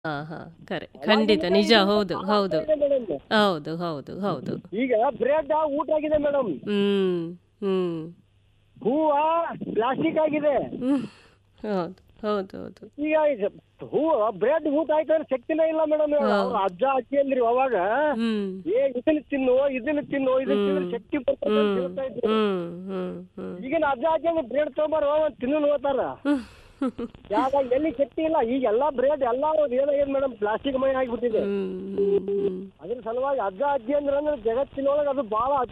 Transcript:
ಹಾ ಹಾ ಕರೆ ಖಂಡಿತ ನಿಜ ಹೌದು ಹೌದು ಮೇಡಮ್ ಹೌದು ಹೌದು ಹೌದು ಈಗ ಬ್ರೆಡ್ ಊಟ ಆಗಿದೆ ಮೇಡಮ್ ಹ್ಮ್ ಹ್ಮ್ ಹೂವ ಪ್ಲಾಸ್ಟಿಕ್ ಆಗಿದೆ ಹ್ಮ್ ಹೌದು ಹೌದು ಹೌದು ಈಗ ಇದು ಹೂವು ಬ್ರೆಡ್ ಊಟ ಆಯ್ತಂದ್ರೆ ಶಕ್ತಿನೇ ಇಲ್ಲ ಮೇಡಮ್ ಅವ್ರ ಅಜ್ಜ ಅಜ್ಜಿ ಅಂದ್ರಿ ಅವಾಗ ಹ್ಮ್ ಏ ಇದನ್ನ ತಿನ್ನು ಇದನ್ನ ತಿನ್ನು ಇದನ್ನ ತಿಂದ್ರೆ ಶಕ್ತಿ ಬರ್ತದೆ ಅಂತ ಹೇಳ್ತಾ ಇದ್ರು ಹ್ಮ್ ಹ್ಮ್ ಹ್ಮ್ ಈಗಿನ ಅಜ್ಜ ಅಜ್ಜಿ ಅಂದ್ರೆ ಬ್ರೆಡ್ ತೊಗೊಂಬಾರ ತಿನ್ನು ಹೋತಾರ ಯಾವಾಗ ಎಲ್ಲಿ ಶಕ್ತಿ ಇಲ್ಲ ಈಗ ಎಲ್ಲಾ ಬ್ರೆಡ್ ಎಲ್ಲಾ ಏನಾಗಿದೆ ಮೇಡಮ್ ಪ್ಲಾಸ್ಟಿಕ್ ಮಯ ಆಗಿಬಿಟ್ಟಿದೆ ಹ್ಮ್ ಹ್ಮ್ ಹ್ಮ್ ಅದ್ರ ಸಲುವಾಗಿ ಅಜ್ಜ ಅಜ್ಜಿ ಅಂದ್ರೆ ಅಂದ್ರೆ ಜಗತ್ತಿನೊಳಗೆ ಅದು ಬಹಳ